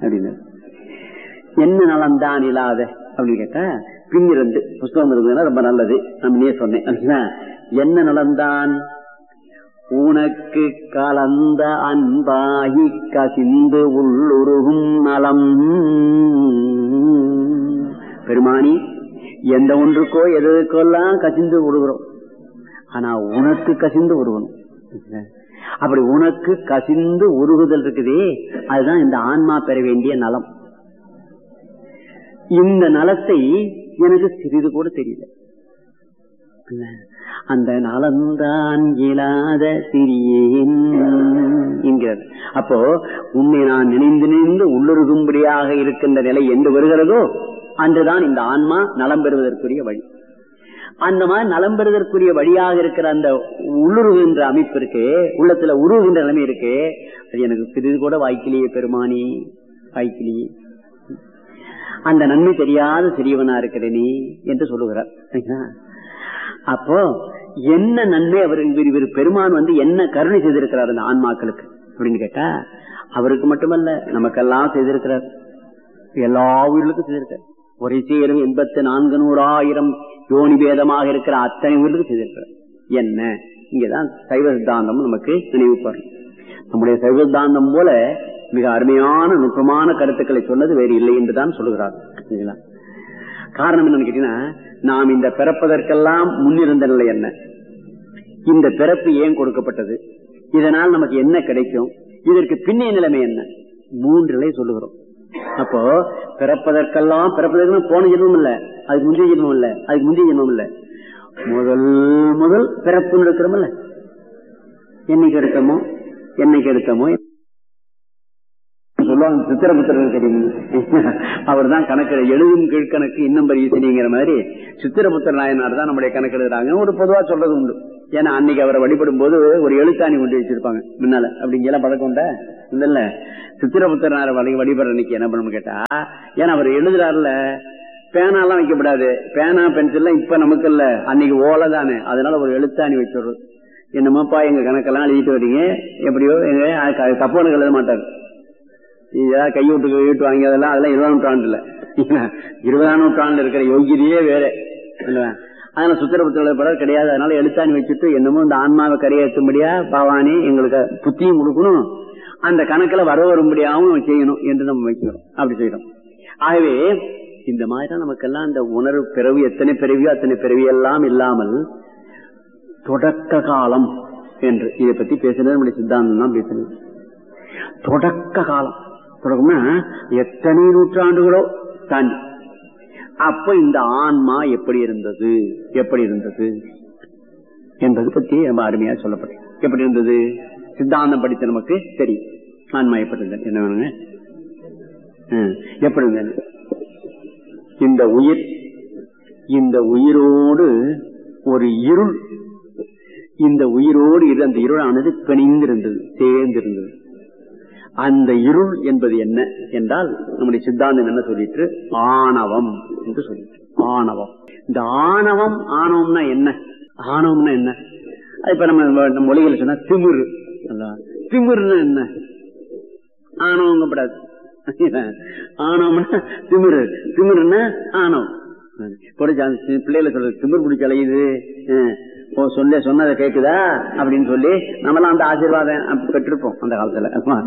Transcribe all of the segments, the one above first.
அப்படின்னு என்ன நலம்தான் இல்லாத அப்படின்னு கேட்டா பின்னிருந்து புஸ்தகம் இருந்ததுன்னா ரொம்ப நல்லது நம்ம நீ சொன்னேன் அப்படின்னா என்ன நலம்தான் உனக்கு கலந்த அன்பாகி கசிந்து உள்ளுருகும் நலம் பெருமானி எந்த ஒன்றுக்கோ எதற்கெல்லாம் கசிந்து விடுகிறோம் ஆனா உனக்கு கசிந்து உருவணும் அப்படி உனக்கு கசிந்து உருகுதல் இருக்குதே அதுதான் இந்த ஆன்மா பெற வேண்டிய நலம் இந்த நலத்தை எனக்கு சிறிது கூட தெரியல அந்த நலந்தான் இயலாத சிறியேன் என்கிறார் அப்போ உன்னை நான் நினைந்து நினைந்து உள்ளுருகும்படியாக இருக்கின்ற நிலை என்று வருகிறதோ அன்றுதான் இந்த ஆன்மா நலம் பெறுவதற்குரிய வழி அந்த மாதிரி நலம் பெறுவதற்குரிய வழியாக இருக்கிற அந்த உள்ளுருகின்ற அமைப்பு இருக்கு உள்ளத்துல உருவுகின்ற நிலைமை இருக்கு அது எனக்கு சிறிது கூட வாய்க்கிலேயே பெருமானி வாய்க்கிலேயே அந்த நன்மை தெரியாத சிறியவனா இருக்கிறேனே என்று சொல்லுகிறார் அப்போ என்ன நன்மை அவர் இவர் பெருமான் வந்து என்ன கருணை செய்திருக்கிறார் அந்த ஆன்மாக்களுக்கு அப்படின்னு கேட்டா அவருக்கு மட்டுமல்ல நமக்கெல்லாம் செய்திருக்கிறார் எல்லா உயிர்களுக்கும் செய்திருக்கார் ஒரே சேரும் எண்பத்தி நான்கு நூறாயிரம் யோனி பேதமாக இருக்கிற அத்தனை உயிர்களுக்கும் செய்திருக்கிறார் என்ன இங்கதான் சைவ சித்தாந்தம் நமக்கு நினைவு வரும் நம்முடைய சைவ சித்தாந்தம் போல மிக அருமையான நுட்பமான கருத்துக்களை சொன்னது வேறு இல்லை என்றுதான் சொல்லுகிறார் காரணம் என்னன்னு கேட்டீங்கன்னா நாம் இந்த பிறப்பதற்கெல்லாம் முன்னிருந்த நிலை என்ன இந்த பிறப்பு ஏன் கொடுக்கப்பட்டது இதனால் நமக்கு என்ன கிடைக்கும் இதற்கு பின்னைய நிலைமை என்ன மூன்று நிலை சொல்லுகிறோம் அப்போ பிறப்பதற்கெல்லாம் பிறப்பதற்கு போன ஜென்மம் இல்ல அதுக்கு முந்தைய ஜென்மம் இல்ல அதுக்கு முந்தைய ஜென்மம் இல்ல முதல் முதல் பிறப்புன்னு இருக்கிறோம்ல என்னைக்கு எடுத்தோமோ என்னைக்கு எடுத்தோமோ சொல்லுவாங்க சித்திரபுத்திரர் தெரியுங்க அவர் தான் கணக்கு எழுதும் கீழ்கணக்கு இன்னும் பரிசனிங்கிற மாதிரி சித்திரபுத்திர நாயனார் தான் நம்முடைய கணக்கு எழுதுறாங்க ஒரு பொதுவா சொல்றது உண்டு ஏன்னா அன்னைக்கு அவரை வழிபடும் போது ஒரு எழுத்தாணி கொண்டு வச்சிருப்பாங்க முன்னால அப்படிங்கெல்லாம் பழக்கம் உண்டா இல்ல சித்திரபுத்திரனார வழி வழிபடுற அன்னைக்கு என்ன பண்ணணும் கேட்டா ஏன்னா அவர் எழுதுறாருல பேனாலாம் வைக்கப்படாது பேனா பென்சில்லாம் இப்ப நமக்கு இல்ல அன்னைக்கு ஓலை தானே அதனால ஒரு எழுத்தாணி வச்சிடுறது என்னமாப்பா எங்க கணக்கெல்லாம் எழுதிட்டு வரீங்க எப்படியோ எங்க தப்பானுக்கு எழுத மாட்டாரு ஏதாவது கையூட்டு கையூட்டு வாங்கி அதெல்லாம் அதெல்லாம் இருபதாம் நூற்றாண்டுல இருபதாம் நூற்றாண்டுல இருக்கிற யோகியதையே வேற அதனால சுத்திரபுத்திர பலர் கிடையாது அதனால எழுத்தாணி வச்சுட்டு என்னமோ இந்த ஆன்மாவை கரையேற்றும்படியா பவானி எங்களுக்கு புத்தியும் கொடுக்கணும் அந்த கணக்குல வர வரும்படியாகவும் செய்யணும் என்று நம்ம வைக்கிறோம் அப்படி செய்யறோம் ஆகவே இந்த மாதிரி நமக்கெல்லாம் இந்த உணர்வு பிறவி எத்தனை பிறவியோ அத்தனை பிறவி எல்லாம் இல்லாமல் தொடக்க காலம் என்று இதை பத்தி பேசுறது நம்முடைய சித்தாந்தம் தான் பேசுறது தொடக்க காலம் தொடக்கம்னா எத்தனை நூற்றாண்டுகளோ தாண்டி அப்ப இந்த ஆன்மா எப்படி இருந்தது எப்படி இருந்தது என்பது பத்தி ரொம்ப அருமையா சொல்லப்பட்டது எப்படி இருந்தது சித்தாந்தம் படித்த நமக்கு தெரியும் ஆன்மா எப்படி இருந்தது என்ன வேணுங்க எப்படி இருந்தது இந்த உயிர் இந்த உயிரோடு ஒரு இருள் இந்த உயிரோடு இரு அந்த இருளானது பிணைந்திருந்தது சேர்ந்திருந்தது அந்த இருள் என்பது என்ன என்றால் நம்முடைய சித்தாந்தம் என்ன சொல்லிட்டு ஆணவம் என்று சொல்லிட்டு ஆணவம் இந்த ஆணவம் ஆணவம்னா என்ன ஆணவம்னா என்ன இப்ப நம்ம நம்ம மொழிகள் சொன்னா திமிரு திமிர்னா என்ன ஆணவங்கப்படாது ஆணவம்னா திமிரு திமிருன்னா ஆணவம் பிள்ளைகளை சொல்றது திமிர் பிடிச்ச அலையுது சொல்ல சொன்னதை கேக்குதா அப்படின்னு சொல்லி நம்மளாம் அந்த ஆசீர்வாதம் பெற்றிருப்போம் அந்த காலத்துல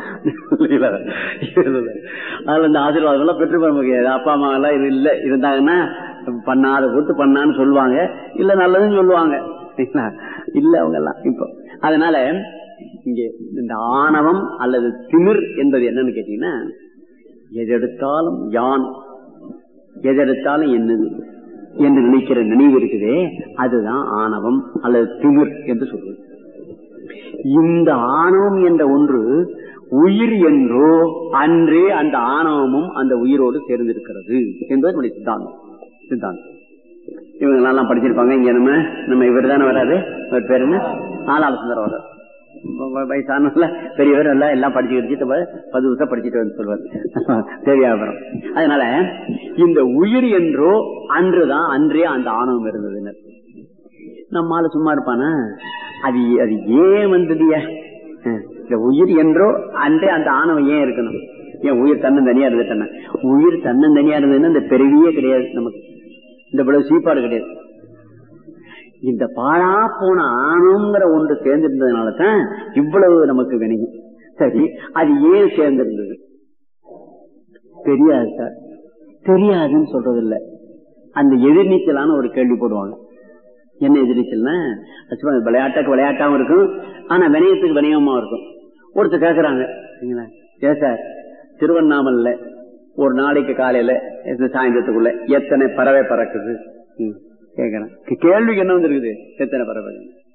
அதுல இந்த ஆசீர்வாதம் எல்லாம் பெற்றிருப்போம் நமக்கு அப்பா அம்மா எல்லாம் இது இல்ல இருந்தாங்கன்னா பண்ணாத கூத்து பண்ணான்னு சொல்லுவாங்க இல்ல நல்லதுன்னு சொல்லுவாங்க இல்ல அவங்க எல்லாம் இப்போ அதனால இங்க இந்த ஆணவம் அல்லது திமிர் என்பது என்னன்னு கேட்டீங்கன்னா எதெடுத்தாலும் யான் எதெடுத்தாலும் என்னது என்று நினைக்கிற நினைவு இருக்குதே அதுதான் ஆணவம் அல்லது திமிர் என்று சொல்வது இந்த ஆணவம் என்ற ஒன்று உயிர் என்றோ அன்றே அந்த ஆணவமும் அந்த உயிரோடு சேர்ந்திருக்கிறது என்பது நம்முடைய சித்தாந்தம் சித்தாந்தம் இவங்க எல்லாம் படிச்சிருப்பாங்க இங்க நம்ம நம்ம இவர் தானே வராது இவர் பேர் என்ன ஆளாள சுந்தரம் வர்றாரு வயசானல பெரியவர் எல்லாம் எல்லாம் படிச்சு படிச்சுட்டு பத்து வருஷம் படிச்சுட்டு வந்து சொல்வார் தேவையாபுரம் அதனால இந்த உயிர் என்றோ அன்றுதான் அன்றே அந்த ஆணவம் இருந்ததுன்னு நம்மால சும்மா இருப்பானா அது அது ஏன் வந்ததுயா இந்த உயிர் என்றோ அன்றே அந்த ஆணவம் ஏன் இருக்கணும் என் உயிர் தன்னந்தனியா இருந்துட்டேன் உயிர் தன்னந்தனியா இருந்ததுன்னா இந்த பிறவியே கிடையாது நமக்கு இந்த இவ்வளவு சீப்பாடு கிடையாது இந்த பாழா போன ஆணுங்கிற ஒன்று சேர்ந்திருந்ததுனால தான் இவ்வளவு நமக்கு வினையும் சரி அது ஏன் சேர்ந்திருந்தது தெரியாது சார் தெரியாதுன்னு சொல்றது இல்ல அந்த எதிர்நீச்சலான ஒரு கேள்வி போடுவாங்க என்ன எதிர்நீச்சல்னா சும்மா விளையாட்டுக்கு விளையாட்டாவும் இருக்கும் ஆனா வினயத்துக்கு வினயமா இருக்கும் ஒருத்தர் கேக்குறாங்க சரிங்களா ஏ சார் திருவண்ணாமலையில ஒரு நாளைக்கு காலையில இந்த சாயந்தரத்துக்குள்ள எத்தனை பறவை பறக்குது ம், கேக்குறேன் கே- கேள்விக்கு என்ன வந்திருக்குது எத்தனை பறவை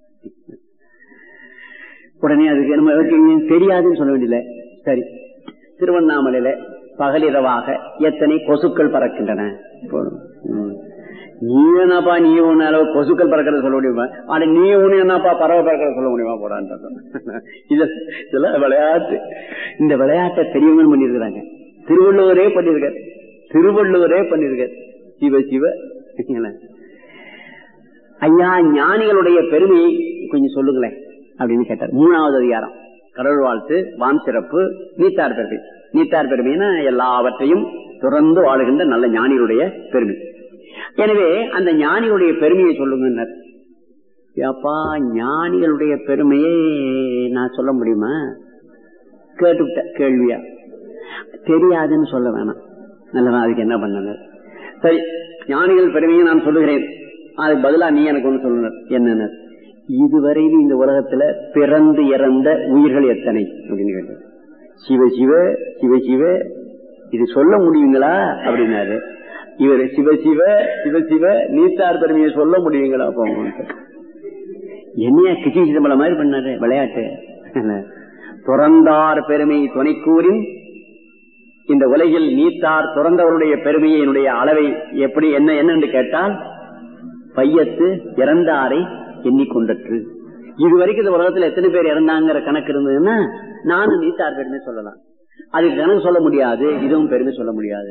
உடனே அதுக்கு நம்ம அதுக்கு தெரியாதுன்னு சொல்ல வேண்டியதில்ல சரி திருவண்ணாமலையில பகலிரவாக எத்தனை கொசுக்கள் பறக்கின்றன போதும். ம். நீ என்னப்பா நீ ஒன்னு அளவு கொசுக்கள் பறக்கிறத சொல்ல முடியுமா ஆனா நீ ஒண்ணு என்னப்பா பறவை பறக்கிறத சொல்ல முடியுமா போடான்னு இது இதெல்லாம் விளையாட்டு இந்த விளையாட்டை பெரியவங்க பண்ணிருக்கிறாங்க திருவள்ளுவரே பண்ணிருக்காரு திருவள்ளுவரே பண்ணிருக்காரு சிவ சிவ என்ன? ஐயா ஞானிகளுடைய பெருமையை கொஞ்சம் சொல்லுங்களேன் அப்படின்னு கேட்டார் மூணாவது அதிகாரம் கடவுள் வாழ்த்து வான் சிறப்பு நீத்தார் பெருமை நீத்தார் பெருமைனா எல்லாவற்றையும் துறந்து வாழுகின்ற நல்ல ஞானிகளுடைய பெருமை எனவே அந்த ஞானிகளுடைய பெருமையை சொல்லுங்க அப்பா ஞானிகளுடைய பெருமையை நான் சொல்ல முடியுமா கேட்டுவிட்ட கேள்வியா தெரியாதுன்னு சொல்ல வேணாம் நல்லவா அதுக்கு என்ன பண்ணல சரி ஞானிகள் பெருமையை நான் சொல்லுகிறேன் அதுக்கு பதிலா நீ எனக்கு ஒண்ணு சொல்லுங்க என்னன்னு இதுவரையில் இந்த உலகத்துல பிறந்து இறந்த உயிர்கள் எத்தனை அப்படின்னு கேட்டார் சிவ சிவ சிவ சிவ இது சொல்ல முடியுங்களா அப்படின்னாரு இவர் சிவ சிவ சிவ சிவ நீத்தார் பெருமையை சொல்ல முடியுங்களா போங்க என்னையா கிச்சி சிதம்பரம் மாதிரி பண்ணாரு விளையாட்டு துறந்தார் பெருமை துணைக்கூறின் இந்த உலகில் நீத்தார் துறந்தவருடைய பெருமையை என்னுடைய அளவை எப்படி என்ன என்னன்னு கேட்டால் பையத்து இறந்தாரை எண்ணிக்கொண்டற்று இதுவரைக்கும் இந்த உலகத்துல எத்தனை பேர் இறந்தாங்கிற கணக்கு இருந்ததுன்னா நானும் நீத்தார் பெருமை சொல்லலாம் அதுக்கு கணக்கு சொல்ல முடியாது இதுவும் பெருமை சொல்ல முடியாது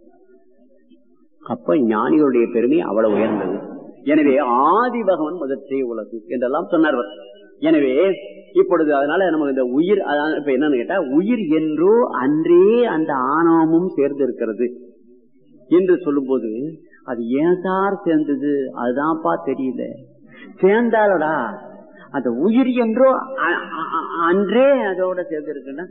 அப்ப ஞானிகளுடைய பெருமை அவ்வளவு உயர்ந்தது எனவே ஆதி பகவன் முதற்றே உலகு என்றெல்லாம் சொன்னார் அவர். எனவே இப்பொழுது அதனால நமக்கு இந்த உயிர் அதான் இப்ப என்னன்னு கேட்டா உயிர் என்றோ அன்றே அந்த ஆணவமும் சேர்ந்து இருக்கிறது என்று சொல்லும்போது அது ஏன் சார் சேர்ந்தது அதுதான்ப்பா தெரியல சேர்ந்தாலடா அந்த உயிர் என்றோ அ- அ- அ- அன்றே அதோட சேர்ந்து இருக்குன்னா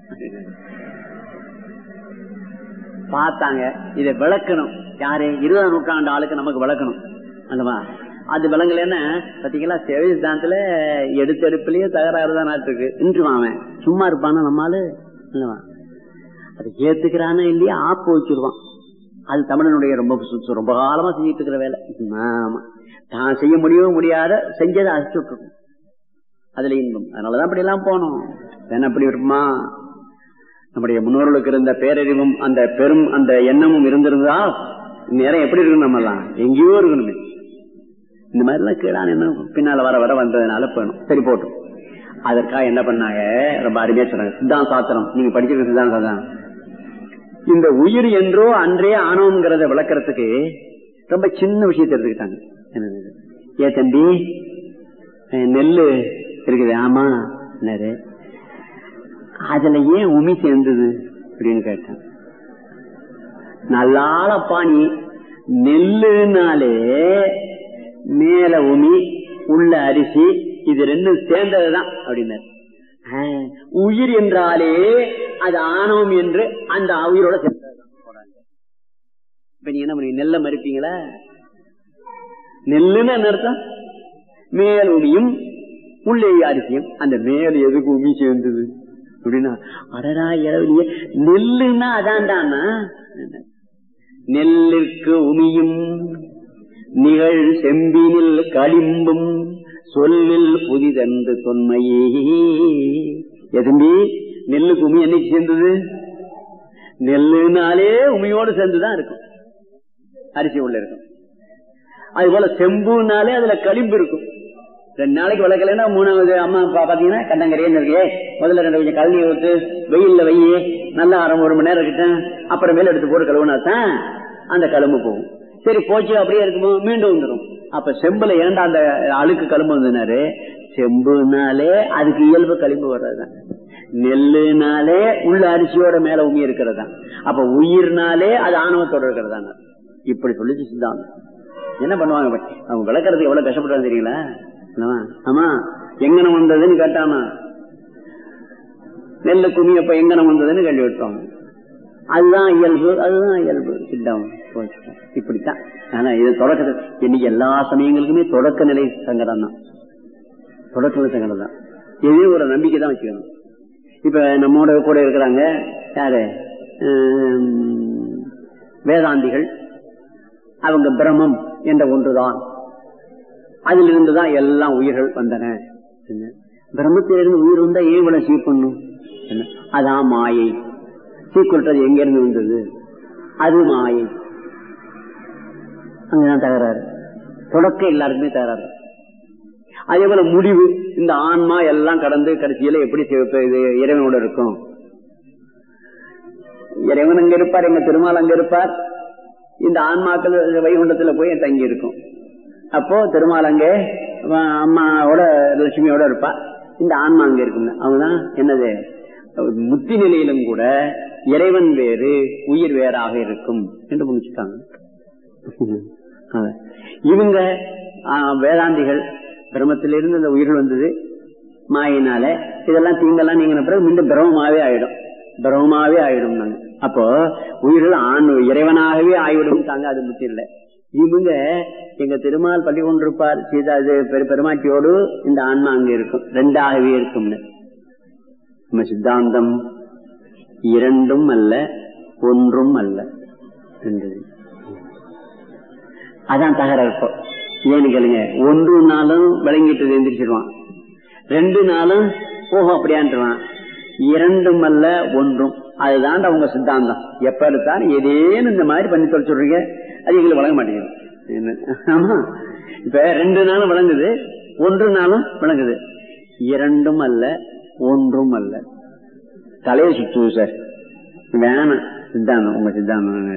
பார்த்தாங்க இதை விளக்கணும் யாரு இருபதாம் நூற்றாண்டு ஆளுக்கு நமக்கு விளக்கணும் அல்லவா அது விளங்கலன்னா பாத்தீங்களா சேவை சித்தாந்தத்துல எடுத்தெடுப்புலயே தகராறு தான் இருக்கு இன்று அவன் சும்மா இருப்பானா நம்மாலு அல்லவா அதை ஏத்துக்கிறானா இல்லையா ஆப்பு வச்சிருவான் அது தமிழனுடைய ரொம்ப சு- ரொம்ப காலமா செஞ்சுட்டு இருக்கிற வேலை ஆமா தான் செய்ய முடியவும் முடியாத செஞ்சதை அழைச்சு விட்டுருக்கும் அதுல இன்பம் அதனாலதான் அப்படி எல்லாம் போனோம் என்ன அப்படி இருக்குமா நம்முடைய முன்னோர்களுக்கு இருந்த பேரறிவும் அந்த பெரும் அந்த எண்ணமும் இருந்திருந்தா நேரம் எப்படி இருக்கணும் நம்ம எல்லாம் எங்கேயோ இருக்கணுமே இந்த மாதிரி எல்லாம் கீழான எண்ணம் பின்னால வர வர வந்ததுனால போயிடும் சரி போட்டும் அதற்காக என்ன பண்ணாங்க ரொம்ப அருமையா சொன்னாங்க சித்தாந்த சாத்திரம் நீங்க படிச்சிருக்க சித்தாந்த சாத்திரம் இந்த உயிர் என்றோ அன்றே ஆனோங்கிறத விளக்கறதுக்கு ரொம்ப சின்ன விஷயத்தை எடுத்துக்கிட்டாங்க என்னது இது? ஏ தம்பி அஹ் நெல்லு இருக்குது ஆமா என்னது அதுல ஏன் உமி சேர்ந்தது அப்படின்னு கேட்டேன் நல்லால பாணி நெல்லுனாலே மேல உமி உள்ள அரிசி இது ரெண்டும் சேர்ந்ததுதான் அப்படின்னாரு ஆஹ், உயிர் என்றாலே அது ஆணவம் என்று அந்த உயிரோட சேர்ந்ததுதான் போறாங்க இப்ப நீங்க என்ன பண்ணுவீங்க நெல்லை மறுப்பீங்களா நெல்லுன்னு என்ன அர்த்தம் மேல் உமியும் உள்ளே அரிசியும் அந்த மேல் எதுக்கு உமி சேர்ந்தது அப்படின்னா அடடா இளவலிய நெல்லுன்னா அதான்டானா நெல்லிற்கு உமியும் நிகழ் செம்பினில் களிம்பும் சொல்லில் புதிதென்று தொன்மையே எதும்பி நெல்லுக்கு உமி என்னைக்கு சேர்ந்தது நெல்லுனாலே உமியோடு சேர்ந்துதான் இருக்கும் அரிசி உள்ள இருக்கும் அது போல செம்புனாலே அதுல களிம்பு இருக்கும் ரெண்டு நாளைக்கு வளர்க்கலன்னா மூணாவது அம்மா அப்பா பாத்தீங்கன்னா கண்டங்கரையே இருக்கே முதல்ல ரெண்டு கொஞ்சம் கழனி ஊத்து வெயில்ல வெய்யி நல்லா அரை ஒரு மணி நேரம் இருக்கட்டும் அப்புறம் மேல எடுத்து போட்டு கழுவுனா தான் அந்த கழும்பு போகும் சரி போச்சு அப்படியே இருக்குமோ மீண்டும் வந்துடும் அப்ப செம்புல ஏன்டா அந்த அழுக்கு கழும்பு வந்தனாரு செம்புனாலே அதுக்கு இயல்பு களிம்பு வர்றதுதான் நெல்லுனாலே உள்ள அரிசியோட மேல உமி இருக்கிறதா அப்ப உயிர்னாலே அது ஆணவத்தோட இருக்கிறதா இப்படி சொல்லிச்சு சித்தாந்தம் என்ன பண்ணுவாங்க இப்ப? அவங்க விளக்குறதுக்கு எவ்வளவு கஷ்டப்படுறாங்க தெரியுங்களா என்னவா? ஆமா எங்கன வந்ததுன்னு கேட்டானா நெல்லு குமி அப்ப எங்கன வந்ததுன்னு கேள்வி விட்டோம் அதுதான் இயல்பு அதுதான் இயல்பு சித்தம் இப்படித்தான் ஆனா இது தொடக்க இன்னைக்கு எல்லா சமயங்களுக்குமே தொடக்க நிலை சங்கடம் தான் தொடக்க நிலை சங்கடம் தான் எதே ஒரு நம்பிக்கை தான் வச்சுக்கணும் இப்ப நம்மோட கூட இருக்கிறாங்க யாரு ஹம், வேதாந்திகள் அவங்க பிரம்மம் என்ற ஒன்றுதான் அதிலிருந்துதான் எல்லாம் உயிர்கள் வந்தன என்ன? பிரம்மத்திலிருந்து உயிர் வந்தா ஏன் இவ்வளவு சீர் பண்ணும் என்ன? அதான் மாயை சீக்குற்றது எங்க இருந்து வந்தது அது மாயை அங்கதான் தகராறு தொடக்க எல்லாருக்குமே தகராறு அதே போல முடிவு இந்த ஆன்மா எல்லாம் கடந்து கடைசியில எப்படி சிவப்பு இது இறைவனோட இருக்கும் இறைவன் அங்க இருப்பார் எங்க திருமால் அங்க இருப்பார் இந்த ஆன்மாக்கள் வைகுண்டத்துல போய் தங்கி இருக்கும் அப்போ திருமால் அங்கே அஹ், அம்மாவோட லட்சுமியோட இருப்பா இந்த ஆன்மா அங்க இருக்குங்க அவங்கதான் என்னது முத்தி நிலையிலும் கூட இறைவன் வேறு உயிர் வேறாக இருக்கும் என்று முடிச்சுட்டாங்க அதான். இவங்க ஆஹ், வேதாந்திகள் பிரம்மத்திலிருந்து இந்த உயிர்கள் வந்தது மாயினால இதெல்லாம் தீங்கெல்லாம் நீங்க பிறகு மீண்டும் பிரமமாவே ஆயிடும் பிரமமாவே ஆயிடும் நாங்க அப்போ உயிர்கள் ஆண் இறைவனாகவே ஆய்விடும் தாங்க அது முத்தி இல்லை இவங்க எங்க திருமால் பள்ளி கொண்டிருப்பார் சீதா இது பெரு பெருமாட்டியோடு இந்த ஆன்மா அங்க இருக்கும் ரெண்டாகவே இருக்கும்னு நம்ம சித்தாந்தம் இரண்டும் அல்ல ஒன்றும் அல்ல என்றது. அதான் தகராறு இப்போ ஏன்னு கேளுங்க ஒன்று நாளும் விளங்கிட்டு எந்திரிச்சிருவான் ரெண்டு நாளும் ஓஹோ அப்படியான்ட்டுவான் இரண்டும் அல்ல ஒன்றும் அதுதான் அவங்க சித்தாந்தம் எப்ப எடுத்தாலும் ஏதேனும் இந்த மாதிரி பண்ணி தொலை சொல்றீங்க அது எங்களுக்கு வழங்க மாட்டேங்குது என்ன? ஆமா இப்ப ரெண்டு நாளும் விளங்குது ஒன்று நாளும் விளங்குது இரண்டும் அல்ல ஒன்றும் அல்ல தலையை சுற்றுது சார் வேணாம் சித்தாந்தம் உங்க சித்தாந்தம்